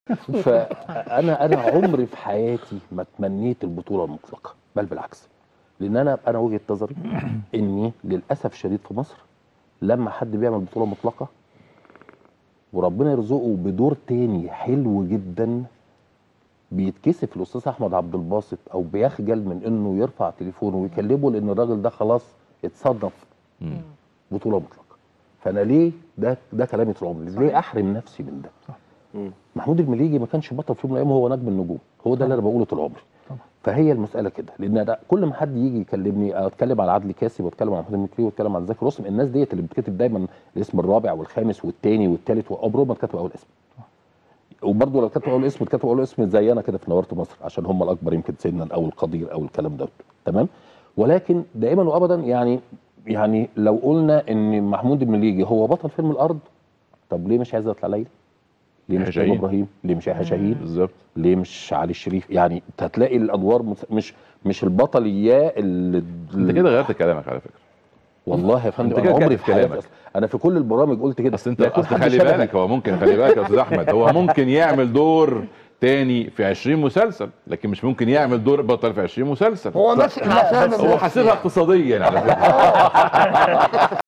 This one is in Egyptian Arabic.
فانا انا عمري في حياتي ما تمنيت البطوله المطلقه بل بالعكس لان انا انا وجهه نظري اني للاسف الشديد في مصر لما حد بيعمل بطوله مطلقه وربنا يرزقه بدور تاني حلو جدا بيتكسف الاستاذ احمد عبد الباسط او بيخجل من انه يرفع تليفونه ويكلمه لان الراجل ده خلاص اتصنف بطوله مطلقه فانا ليه ده ده كلامي طول عمري ليه احرم نفسي من ده محمود المليجي ما كانش بطل في يوم من الايام هو نجم النجوم هو ده اللي انا بقوله طول عمري فهي المساله كده لان أنا كل ما حد يجي يكلمني اتكلم على عدلي كاسب واتكلم على محمود المكري واتكلم على زكي رستم الناس ديت اللي بتكتب دايما الاسم الرابع والخامس والثاني والثالث وعمرهم ما كتبوا اول اسم وبرضه لو كتبوا اول اسم كتبوا اول اسم زي انا كده في نورت مصر عشان هم الاكبر يمكن سنا او القدير او الكلام ده تمام ولكن دائما وابدا يعني يعني لو قلنا ان محمود المليجي هو بطل فيلم الارض طب ليه مش عايز يطلع ليلى؟ ليه مش شاهين. كريم ابراهيم؟ ليه مش يحيى شاهين؟ بالظبط ليه مش علي الشريف؟ يعني أنت هتلاقي الادوار مس- مش مش البطلية اللي انت كده غيرت كلامك على فكره والله يا فندم أنت انا كده عمري كاتب في حياتي كلامك. أصلاً- انا في كل البرامج قلت كده اصل انت لا يكون اصل حد خلي شبهي. بالك هو ممكن خلي بالك يا استاذ احمد هو ممكن يعمل دور تاني في 20 مسلسل لكن مش ممكن يعمل دور بطل في 20 مسلسل هو ماسك حساب هو حاسبها اقتصاديا على فكره